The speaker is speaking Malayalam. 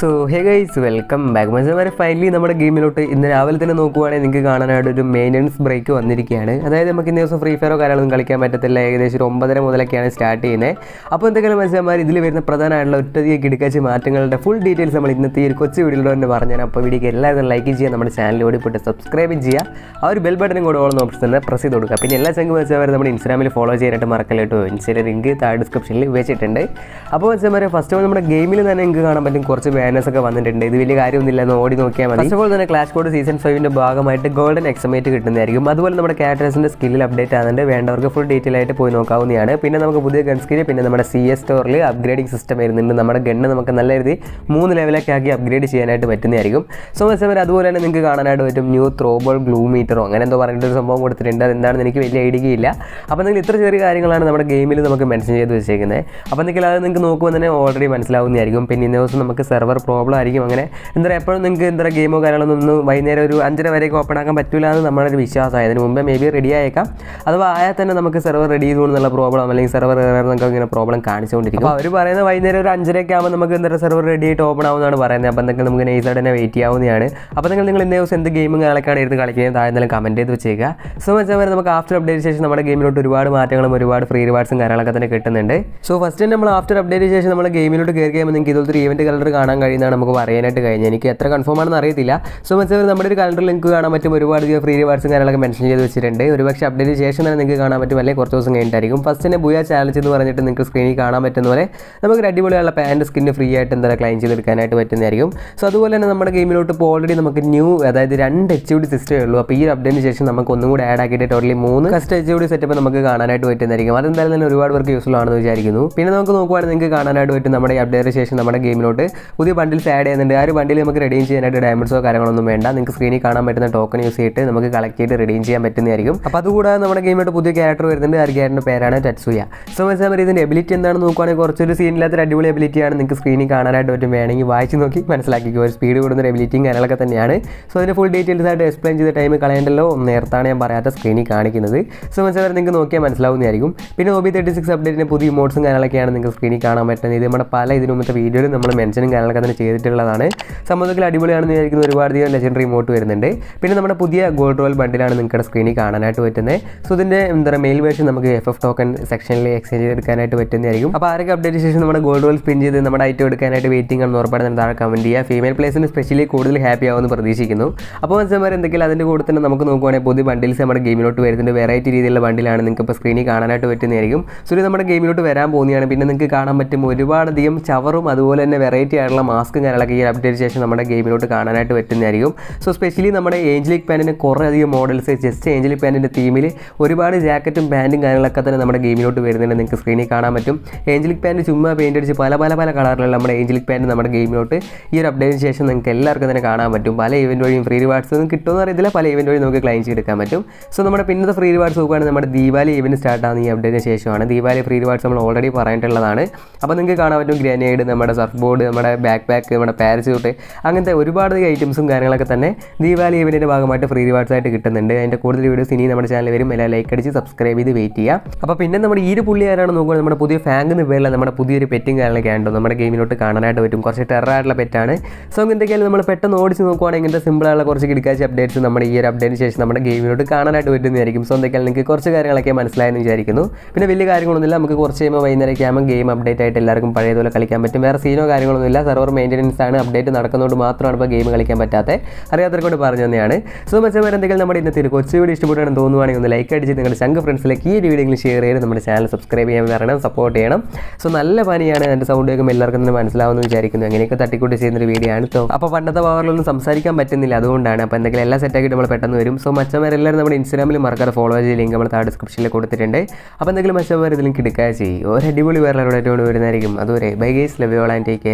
so hey guys welcome back മച്ചന്മാരെ ഫൈനലി നമ്മുടെ ഗെയിമിലോട്ട് ഇന്ന് രാവിലെ തന്നെ നോക്കുവാണെങ്കിൽ നിങ്ങൾക്ക് കാണാനായിട്ട് ഒരു മെയിൻ്റനൻസ് ബ്രേക്ക് വന്നിരിക്കുകയാണ് അതായത് നമുക്ക് ഇന്ന് ദിവസം ഫ്രീ ഫയറോ കാര്യങ്ങളൊന്നും കളിക്കാൻ പറ്റത്തില്ല ഏകദേശം ഒരു ഒമ്പതര മുതലൊക്കെയാണ് സ്റ്റാർട്ട് ചെയ്യുന്നത് അപ്പോൾ എന്തെങ്കിലും മത്സ്യന്മാർ ഇതിൽ വരുന്ന പ്രധാനമായിട്ടുള്ള ഒറ്റധികം കിടക്കാച്ച മാറ്റങ്ങളുടെ ഫുൾ ഡീറ്റെയിൽസ് നമ്മൾ ഇന്നത്തെ ഈ ഒരു കൊച്ചു വീഡിയോയിലൂടെ തന്നെ പറഞ്ഞുതരാം അപ്പോൾ വീഡിയോക്ക് എല്ലാവരും ലൈക്ക് ചെയ്യുക നമ്മുടെ ചാനൽ ഓടിപ്പോയിട്ട് സബ്സ്ക്രൈബ് ചെയ്യുക ആ ഒരു ബെൽ ബട്ടനും കൂടെ ഓളം ഓപ്ഷൻ തന്നെ പ്രസ് ചെയ്ത് കൊടുക്കുക പിന്നെ എല്ലാ ചങ്ക് മത്സ്യന്മാർ നമ്മുടെ ഇൻസ്റ്റാഗ്രാമിൽ ഫോളോ ചെയ്യാനായിട്ട് മറക്കല്ല കേട്ടോ ഇൻസ്റ്റയിലെ ലിങ്ക് താഴെ ഡിസ്ക്രിപ്ഷനിൽ വെച്ചിട്ടുണ്ട് അപ്പോൾ മത്സ്യന്മാരെ ഫസ്റ്റ് ഓഫ് ഓൾ നമ്മുടെ ഗെയിമിൽ തന്നെ നിങ്ങൾക്ക് കാണാൻ പറ്റും കുറച്ച് ബാനേഴ്സ് ഒക്കെ വന്നിട്ടുണ്ട് ഇത് വലിയ കാര്യമൊന്നുമില്ല എന്ന് ഓടി നോക്കിയാൽ മതി ഫസ്റ്റ് ഓഫ് ഓൾ തന്നെ ക്ലാഷ് കോഡ് സീസൺ ഫൈവിൻ്റെ ഭാഗമായിട്ട് ഗോൾഡൻ എക്സമേറ്റ് കിട്ടുന്നതായിരിക്കും അതുപോലെ നമ്മുടെ ക്യാരക്ടേഴ്സിൻ്റെ സ്കില്ലിൽ അപ്ഡേറ്റ് ആകുന്നുണ്ട് വേണ്ടവർക്ക് ഫുൾ ഡീറ്റെയിൽ ആയിട്ട് പോയി നോക്കാവുന്നതാണ് പിന്നെ നമുക്ക് പുതിയ ഗൺ സ്കിൽ പിന്നെ നമ്മുടെ സി എസ് സ്റ്റോറിൽ അപ്ഗ്രേഡിംഗ് സിസ്റ്റം വരുന്നുണ്ട് നമ്മുടെ ഗണ്ണ് നമുക്ക് നല്ല രീതി മൂന്ന് ലെവലൊക്കെ ആക്കി അപ്ഗ്രേഡ് ചെയ്യാനായിട്ട് പറ്റുന്നതായിരിക്കും സോ മത്സ്യവർ അതുപോലെ തന്നെ നിങ്ങൾക്ക് കാണാനായിട്ട് പറ്റും ന്യൂ ത്രോബോൾ ഗ്ലൂ മീറ്ററോ അങ്ങനെ എന്തോ പറഞ്ഞിട്ട് ഒരു സംഭവം കൊടുത്തിട്ടുണ്ട് അതെന്താണെന്ന് എനിക്ക് വലിയ ഐഡിയ ഇല്ല അപ്പോൾ നിങ്ങൾ ഇത്ര ചെറിയ കാര്യങ്ങളാണ് നമ്മുടെ ഗെയിമിൽ നമുക്ക് മെൻഷൻ ചെയ്ത് വെച്ചേക്കുന്നത് അപ്പോൾ നിങ്ങൾ അത് നിങ്ങൾക്ക് നോക്കുമ്പോൾ തന്നെ ഓൾറെഡി മനസ്സിലാവുന്നതായിരിക്കും പിന്നെ ഇന്ന ദിവസം നമുക്ക് സെർവർ പ്രോബ്ലം ആയിരിക്കും അങ്ങനെ എന്താ പറയുക എപ്പോഴും നിങ്ങൾക്ക് എന്താ പറയുക ഗെയിമോ കാര്യങ്ങളൊന്നും ഒന്ന് വൈകുന്നേരം ഒരു അഞ്ചര വരെയൊക്കെ ഓപ്പൺ ആക്കാൻ പറ്റില്ല എന്ന് നമ്മുടെ ഒരു വിശ്വാസം അതിന് മുമ്പേ മേ ബി റെഡി ആയേക്കാം അഥവാ ആയാൽ തന്നെ നമുക്ക് സെർവർ റെഡി ചെയ്തു എന്നുള്ള പ്രോബ്ലം അല്ലെങ്കിൽ സെർവർ നമുക്ക് ഇങ്ങനെ പ്രോബ്ലം കാണിച്ചുകൊണ്ടിരിക്കും അപ്പോൾ അവർ പറയുന്ന വൈകുന്നേരം ഒരു അഞ്ചരയൊക്കെ ആകുമ്പോൾ നമുക്ക് എന്താ സെർവർ റെഡി ആയിട്ട് ഓപ്പൺ ആവുന്നതാണ് പറയുന്നത് അപ്പോൾ എന്തെങ്കിലും നമുക്ക് നൈസായിട്ട് തന്നെ വെയിറ്റ് ചെയ്യാവുന്നതാണ് അപ്പോൾ നിങ്ങൾ നിങ്ങൾ ഇന്നേ ദിവസം എന്ത് ഗെയിമും കാര്യങ്ങളൊക്കെയാണ് എടുത്ത് കളിക്കുന്നത് താഴെ എന്തെങ്കിലും കമൻറ്റ് ചെയ്ത് വെച്ചേക്കുക സോ വെച്ചാൽ വരെ നമുക്ക് ആഫ്റ്റർ അപ്ഡേറ്റ് ശേഷം നമ്മുടെ ഗെയിമിലോട്ട് ഒരുപാട് മാറ്റങ്ങളും ഒരുപാട് ഫ്രീ റിവാർഡ്സും കാര്യങ്ങളൊക്കെ തന്നെ കിട്ടുന്നുണ്ട് സോ ഫസ്റ്റ് തന്നെ നമ്മൾ ആഫ്റ്റർ അപ്ഡേറ്റ് ശേഷം നമ്മുടെ ഗെയിമിലോട്ട് കയറി കഴിയുമ്പോൾ നിങ്ങൾക്ക് ഇതുപോലത്തെ ഒരു ഇവൻറ്റ് കലണ്ടർ കാണാൻ കഴിയുന്നതാണ് നമുക്ക് പറയാനായിട്ട് കഴിഞ്ഞത് എനിക്ക് എത്ര കൺഫേം ആണെന്ന് അറിയത്തില്ല സോ വെച്ചാൽ നമ്മുടെ ഒരു കലണ്ടറിൽ നിങ്ങൾക്ക് കാണാൻ പറ്റും ഒരുപാട് ഫ്രീ റിവാർഡ്സും കാര്യങ്ങളൊക്കെ മെൻഷൻ ചെയ്ത് വെച്ചിട്ടുണ്ട് ഒരുപക്ഷെ അപ്ഡേറ്റ് ശേഷം തന്നെ നിങ്ങൾക്ക് കാണാൻ പറ്റും അല്ലെങ്കിൽ കുറച്ച് ദിവസം കഴിഞ്ഞിട്ടായിരിക്കും ഫസ്റ്റ് തന്നെ ബുയ ചാലഞ്ച് എന്ന് പറഞ്ഞിട്ട് നിങ്ങൾക്ക് സ്ക്രീനിൽ കാണാൻ പറ്റുന്ന പോലെ നമുക്ക് ഒരു അടിപൊളിയുള്ള പാൻറ് സ്കിന്ന് ഫ്രീ ആയിട്ട് എന്താ ക്ലൈം ചെയ്തെടുക്കാനായിട്ട് പറ്റുന്നതായിരിക്കും സോ അതുപോലെ തന്നെ നമ്മുടെ ഗെയിമിലോട്ട് ഇപ്പോൾ ഓൾറെഡി നമുക്ക് ന്യൂ അതായത് രണ്ട് എച്ച് ഡി സിസ്റ്റമേ ഉള്ളൂ അപ്പോൾ ഈ ഒരു അപ്ഡേറ്റിന് ശേഷം നമുക്ക് ഒന്നും കൂടി ആഡ് ആക്കിയിട്ട് ടോട്ടലി മൂന്ന് കസ്റ്റ് എച്ച് ഡി സെറ്റപ്പ് നമുക്ക് കാണാനായിട്ട് പറ്റുന്നതായിരിക്കും അതെന്തായാലും തന്നെ ഒരുപാട് പേർക്ക് യൂസ്ഫുൾ ആണെന്ന് വിചാരിക്കുന്നു പിന്നെ നമുക്ക് നോക്കുവാണെങ്കിൽ നിങ്ങൾക്ക് കാണാനായിട്ട് പറ്റും നമ്മുടെ ഈ അപ്ഡേറ്റിന് ശേഷം നമ്മുടെ ഗെയിമിലോട്ട് പുതിയ ബണ്ടിൽസ് ആഡ് ചെയ്യുന്നുണ്ട് ആ ഒരു ബണ്ടിൽ നമുക്ക് റെഡീം ചെയ്യാനായിട്ട് ഡയമണ്ട്സോ കാര്യങ്ങളൊന്നും വേണ്ട നിങ്ങൾക്ക് സ്ക്രീനിൽ കാണാൻ പറ്റുന്ന ടോക്കൺ യൂസ് ചെയ്തിട്ട് നമുക്ക് കളക്ട് ചെയ്ത് റെഡീം ചെയ്യാൻ പറ്റുന്നതായിരിക്കും അപ്പോൾ അതുകൂടാതെ നമ്മുടെ ഗെയിമിലോട്ട് പുതിയ ക്യാരക്ടർ വരുന്നുണ്ട് ആ ക്യാരക്ടറിൻ്റെ പേരാണ് ടറ്റ്സുയ സോ മനസ്സിലാൽ ഇതിൻ്റെ എബിലിറ്റി എന്താണെന്ന് നോക്കുവാണെങ്കിൽ കുറച്ചൊരു സീനില്ലാത്തൊരു അടിപൊളി എബിലിറ്റിയാണ് നിങ്ങൾക്ക് സ്ക്രീനിൽ കാണാനായിട്ട് പറ്റും വേണമെങ്കിൽ വായിച്ച് നോക്കി മനസ്സിലാക്കിക്കോ ഒരു സ്പീഡ് കൂടുന്ന ഒരു എബിലിറ്റിയും കാര്യങ്ങളൊക്കെ തന്നെയാണ് സോ അതിൻ്റെ ഫുൾ ഡീറ്റെയിൽസ് ആയിട്ട് എക്സ്പ്ലെയിൻ ചെയ്ത ടൈം കളയണ്ടല്ലോ നേരത്താണ് ഞാൻ പറയാത്ത സ്ക്രീനിൽ കാണിക്കുന്നത് സോ മനസ്സിലാൽ നിങ്ങൾക്ക് നോക്കിയാൽ മനസ്സിലാവുന്നതായിരിക്കും പിന്നെ ഒബി തേർട്ടി സിക്സ് അപ്ഡേറ്റിന് പുതിയ ഇമോട്ട്സും കാര്യങ്ങളൊക്കെയാണ് നിങ്ങൾക്ക് സ്ക്രീനിൽ കാണാൻ പറ്റുന്നത് ഇത് നമ്മുടെ പല ഇതിനു മുമ്പത്തെ വീഡിയോയിൽ നമ്മൾ മെൻഷനും കാര്യങ്ങളൊക്കെ തന്നെ ചെയ്തിട്ടുള്ളതാണ് സംബന്ധത്തിൽ അടിപൊളിയാണെന്ന് വിചാരിക്കുന്ന ഒരുപാട് അധികം ലെജൻഡറി ഇമോട്ട് വരുന്നുണ്ട് പിന്നെ നമ്മുടെ പുതിയ ഗോൾഡ് റോയൽ ബണ്ടിലാണ് നിങ്ങളുടെ സ്ക്രീനിൽ കാണാനായിട്ട് പറ്റുന്നത് സോ ഇതിൻ്റെ എന്താ പറയുക മെയിൽ വേർഷൻ നമുക്ക് എഫ് എഫ് ടോക്കൺ സെക്ഷനിൽ എക്സ്ചേഞ്ച് ചെയ്തെടുക്കാനായിട്ട് പറ്റുന്നതായിരിക്കും അപ്പോൾ ആരൊക്കെ അപ്ഡേറ്റ് ശേഷം നമ്മുടെ ഗോൾഡ് റോൾ സ്പിൻ ചെയ്ത് നമ്മുടെ ഐറ്റം എടുക്കാനായിട്ട് വെയിറ്റിംഗ് ആണെന്ന് ഉറപ്പാണ് താഴെ കമൻറ്റ് ചെയ്യുക ഫീമെയിൽ പ്ലേസിന് സ്പെഷ്യലി കൂടുതൽ ഹാപ്പി ആവുമെന്ന് പ്രതീക്ഷിക്കുന്നു അപ്പോൾ മനസ്സിലാൻ എന്തെങ്കിലും അതിൻ്റെ കൂടെ തന്നെ നമുക്ക് നോക്കുവാണെങ്കിൽ പുതിയ ബണ്ടിൽസ് നമ്മുടെ ഗെയിമിലോട്ട് വരുന്നുണ്ട് വെറൈറ്റി രീതിയിലുള്ള ബണ്ടിലാണ് നിങ്ങൾക്ക് ഇപ്പോൾ സ്ക്രീനിൽ കാണാനായിട്ട് പറ്റുന്നതായിരിക്കും സോ ഇത് നമ്മുടെ ഗെയിമിലോട്ട് വരാൻ പോകുന്നതാണ് പിന്നെ നിങ്ങൾക്ക് കാണാൻ പറ്റും ഒരുപാടധികം ചവറും അതുപോലെ തന്നെ വെറൈറ്റി ആയിട്ടുള്ള മാസ്കും കാര്യങ്ങളൊക്കെ ഈ അപ്ഡേറ്റ് ശേഷം നമ്മുടെ ഗെയിമിലോട്ട് കാണാനായിട്ട് പറ്റുന്നതായിരിക്കും സോ സ്പെഷ്യലി നമ്മുടെ ഏഞ്ചലിക് പാൻറ്റിന് കുറേ അധികം മോഡൽസ് ജസ്റ്റ് ഏഞ്ചലിക് പാൻറ്റിൻ്റെ തീമിൽ ഒരുപാട് ജാക്കറ്റും പാൻറ്റും കാര്യങ്ങളൊക്കെ തന്നെ നമ്മുടെ ഗെയിമിലോട്ട് വരുന്നുണ്ട് നിങ്ങൾക്ക് സ്ക്രീനിൽ കാണാൻ പറ്റും ഏഞ്ചലിക് പാൻറ്റ് ചുമ്മാ പെയിൻ്റ് അടിച്ച് പല പല പല കളറിലുള്ള നമ്മുടെ ഏഞ്ചലിക് പാൻറ്റ് നമ്മുടെ ഗെയിമിലോട്ട് ഈ ഒരു അപ്ഡേറ്റിന് ശേഷം നിങ്ങൾക്ക് എല്ലാവർക്കും തന്നെ കാണാൻ പറ്റും പല ഇവൻറ്റ് വഴിയും ഫ്രീ റിവാർഡ്സ് ഒന്നും കിട്ടുമെന്ന് അറിയത്തില്ല പല ഇവൻറ്റ് വഴി നമുക്ക് ക്ലൈം ചെയ്തെടുക്കാൻ പറ്റും സോ നമ്മുടെ പിന്നത്തെ ഫ്രീ റിവാർഡ്സ് നോക്കുകയാണെങ്കിൽ നമ്മുടെ ദീപാവലി ഇവൻറ്റ് സ്റ്റാർട്ട് ആകുന്ന ഈ അപ്ഡേറ്റിന് ശേഷമാണ് ദീപാവലി ഫ്രീ റിവാർഡ്സ് നമ്മൾ ഓൾറെഡി പറഞ്ഞിട്ടുള്ളതാണ് അപ്പോൾ നിങ്ങൾക്ക് കാണാൻ പറ്റും ഗ്രനേഡ് നമ്മുടെ സർഫ് ബോർഡ് നമ്മുടെ ബാക്ക് പാക്ക് നമ്മുടെ പാരച്യൂട്ട് അങ്ങനത്തെ ഒരുപാട് ഐറ്റംസും കാര്യങ്ങളൊക്കെ തന്നെ ദീപാവലി ഇവൻറ്റിൻ്റെ ഭാഗമായിട്ട് ഫ്രീ റിവാർഡ്സ് ആയിട്ട് കിട്ടുന്നുണ്ട് അതിൻ്റെ കൂടുതൽ വീഡിയോസ് ഇനി നമ്മുടെ ചാനൽ വരും എല്ലാം ലൈക്ക് അടിച്ച് സബ്സ്ക്രൈബ് ചെയ്ത് വെയിറ്റ് ചെയ്യുക അപ്പോൾ പിന്നെ നമ്മുടെ ഈ ഒരു പുള്ളി ആരാണ് നോക്കുക നമ്മുടെ പുതിയ ഫാങ്ക് എന്ന് പേരില്ല നമ്മുടെ പുതിയൊരു പെറ്റും കാര്യങ്ങളൊക്കെ ഉണ്ടോ നമ്മുടെ ഗെയിമിലോട്ട് കാണാനായിട്ട് പറ്റും കുറച്ച് ടെററായിട്ടുള്ള പെറ്റാണ് സോ എന്തൊക്കെയാലും നമ്മൾ പെട്ടെന്ന് ഓടിച്ച് നോക്കുവാണെങ്കിൽ ഇങ്ങനത്തെ സിമ്പിളായുള്ള കുറച്ച് കിടക്കാച്ച അപ്ഡേറ്റ്സ് നമ്മുടെ ഈ ഒരു അപ്ഡേറ്റിന് ശേഷം നമ്മുടെ ഗെയിമിലോട്ട് കാണാനായിട്ട് പറ്റുന്നതായിരിക്കും സോ എന്തൊക്കെയാലും നിങ്ങൾക്ക് കുറച്ച് കാര്യങ്ങളൊക്കെ മനസ്സിലായെന്ന് വിചാരിക്കുന്നു പിന്നെ വലിയ കാര്യങ്ങളൊന്നുമില്ല നമുക്ക് കുറച്ച് കഴിയുമ്പോൾ വൈകുന്നേരമൊക്കെ ആകുമ്പോൾ ഗെയിം അപ്ഡേറ്റ് ആയിട്ട് എല്ലാവർക്കും പഴയതുപോലെ കളിക്കാൻ പറ്റും വേറെ സീനോ കാര്യങ്ങളൊന്നുമില്ല സെർവർ മെയിൻ്റനൻസ് ആണ് അപ്ഡേറ്റ് നടക്കുന്നതുകൊണ്ട് മാത്രമാണ് ഇപ്പോൾ ഗെയിം കളിക്കാൻ പറ്റാത്തത് അറിയാത്തവർക്ക് പറഞ്ഞു തന്നെയാണ് സോ മെച്ചമാർ എന്തെങ്കിലും നമ്മുടെ ഇന്നത്തെ ഒരു കൊച്ചു വീഡിയോ ഇഷ്ടപ്പെട്ടാണ് തോന്നുവാണെങ്കിൽ ഒന്ന് ലൈക്ക് അടിച്ച് നിങ്ങളുടെ ചങ്ക് ഫ്രണ്ട്സിലേക്ക് ഈ ഒരു വീഡിയോ ഷെയർ ചെയ്ത് നമ്മുടെ ചാനൽ സബ്സ്ക്രൈബ് ചെയ്യാൻ വരണം സപ്പോർട്ട് ചെയ്യണം സോ നല്ല പനിയാണ് എൻ്റെ സൗണ്ട് കേൾക്കുമ്പോൾ എല്ലാവർക്കും തന്നെ മനസ്സിലാവുമെന്ന് വിചാരിക്കുന്നു അങ്ങനെയൊക്കെ തട്ടിക്കൂട്ടി ചെയ്യുന്നൊരു വീഡിയോ ആണ് കേട്ടോ അപ്പോൾ പണ്ടത്തെ പവറിലൊന്നും സംസാരിക്കാൻ പറ്റുന്നില്ല അതുകൊണ്ടാണ് അപ്പോൾ എന്തെങ്കിലും എല്ലാം സെറ്റാക്കിയിട്ട് നമ്മൾ പെട്ടെന്ന് വരും സോ മച്ചന്മാരെല്ലാവരും നമ്മുടെ ഇൻസ്റ്റാഗ്രാമിൽ മറക്കാതെ ഫോളോ ചെയ്ത് ലിങ്ക് നമ്മൾ താഴെ ഡിസ്ക്രിപ്ഷനിൽ കൊടുത്തിട്ടുണ്ട് അപ്പോൾ എന്തെങ്കിലും മച്ചന്മാർ ഇതിലും കിടക്കുക ചെയ്യും ഒരു അടിപൊളി വേറെ വരുന്നതായിരിക്കും അതുവരെ bye guys love y'all and take